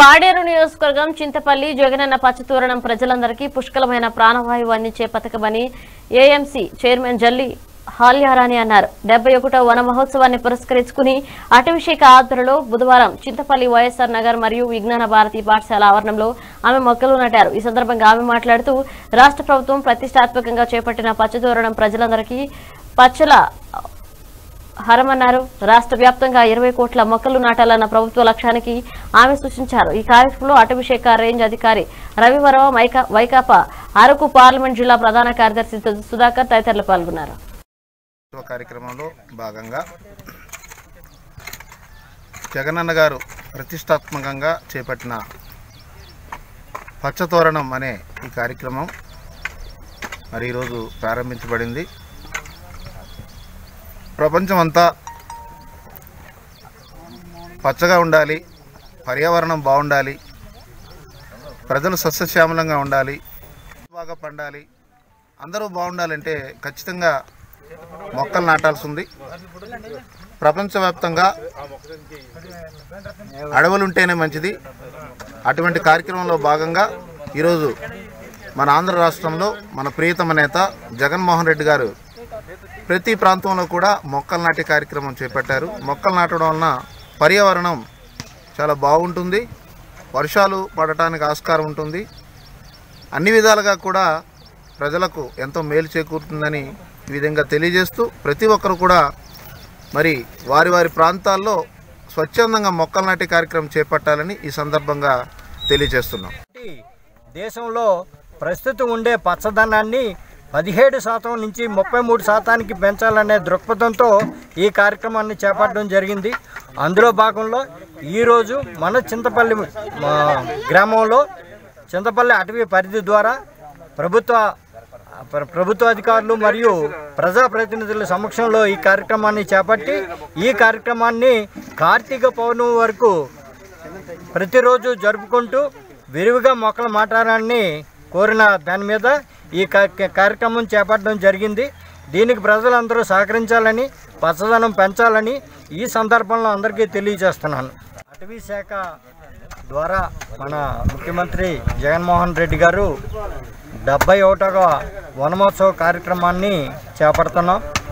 పాడేరు నియోజకవర్గం చింతపల్లి జగనన్న పచ్చతూరణం ప్రజలందరికీ పుష్కలమైన ప్రాణవాయువు అందించే పథకమని ఏఎంసీ చైర్మన్ జల్లి హాల్యారాని అన్నారు డెబ్బై ఒకటో వన మహోత్సవాన్ని పురస్కరించుకుని అటవీశాఖ ఆధ్వర్యంలో బుధవారం చింతపల్లి వైఎస్ఆర్ నగర్ మరియు విజ్ఞాన భారతి పాఠశాల ఆవరణంలో ఆమె మొక్కలు నాటారు ఈ సందర్భంగా ఆమె మాట్లాడుతూ రాష్ట్ర ప్రభుత్వం ప్రతిష్టాత్మకంగా చేపట్టిన పచ్చతోరణం ప్రజలందరికీ పచ్చల హరమన్నారు రాష్ట్ర వ్యాప్తంగా ఇరవై కోట్ల మొక్కలు నాటాలన్న ప్రభుత్వ లక్ష్యానికి ఆమె సూచించారు ఈ కార్యక్రమంలో అటవీశాఖ రేంజ్ అధికారి రవివరవ మైకా- వైకాపా అరకు పార్లమెంట్ జిల్లా ప్రధాన కార్యదర్శి సు- సుధాకర్ తదితరులు పాల్గొన్నారు ఉత్సవ కార్యక్రమంలో భాగంగా జగనన్న గారు ప్రతిష్టాత్మకంగా చేపట్టిన పచ్చతోరణం అనే ఈ కార్యక్రమం మరి ఈరోజు ప్రారంభించబడింది ప్రపంచం అంతా పచ్చగా ఉండాలి పర్యావరణం బాగుండాలి ప్రజలు సస్యశ్యామలంగా ఉండాలి బాగా పండాలి అందరూ బాగుండాలంటే ఖచ్చితంగా మొక్కలు నాటాల్సి ఉంది ప్రపంచవ్యాప్తంగా అడవులు ఉంటేనే మంచిది అటువంటి కార్యక్రమంలో భాగంగా ఈరోజు మన ఆంధ్ర రాష్ట్రంలో మన ప్రియతమ నేత జగన్మోహన్ రెడ్డి గారు ప్రతి ప్రాంతంలో కూడా మొక్కలు నాటే కార్యక్రమం చేపట్టారు మొక్కలు నాటడం వలన పర్యావరణం చాలా బాగుంటుంది వర్షాలు పడటానికి ఆస్కారం ఉంటుంది అన్ని విధాలుగా కూడా ప్రజలకు ఎంతో మేలు చేకూరుతుందని ఈ విధంగా తెలియజేస్తూ ప్రతి ఒక్కరు కూడా మరి వారి వారి ప్రాంతాల్లో స్వచ్ఛందంగా మొక్కలు నాటే కార్యక్రమం చేపట్టాలని ఈ సందర్భంగా తెలియజేస్తున్నాం కాబట్టి దేశంలో ప్రస్తుతం ఉండే పచ్చదనాన్ని పదిహేడు శాతం నుంచి ముప్పై మూడు శాతానికి పెంచాలనే దృక్పథంతో ఈ కార్యక్రమాన్ని చేపట్టడం జరిగింది అందులో భాగంలో ఈరోజు మన చింతపల్లి మా గ్రామంలో చింతపల్లి అటవీ పరిధి ద్వారా ప్రభుత్వ ప్ర- ప్రభుత్వ అధికారులు మరియు ప్రజాప్రతినిధుల సమక్షంలో ఈ కార్యక్రమాన్ని చేపట్టి ఈ కార్యక్రమాన్ని కార్తీక పౌర్ణమి వరకు ప్రతిరోజు జరుపుకుంటూ విరివిగా మొక్కలు మాట్లాడాలని కోరిన దాని మీద ఈ కా- కార్యక్రమం చేపట్టడం జరిగింది దీనికి ప్రజలందరూ సహకరించాలని పచ్చదనం పెంచాలని ఈ సందర్భంలో అందరికీ తెలియజేస్తున్నాను అటవీ శాఖ ద్వారా మన ముఖ్యమంత్రి జగన్మోహన్ రెడ్డి గారు డెబ్బై ఒకటవ వనమోత్సవ కార్యక్రమాన్ని చేపడుతున్నాం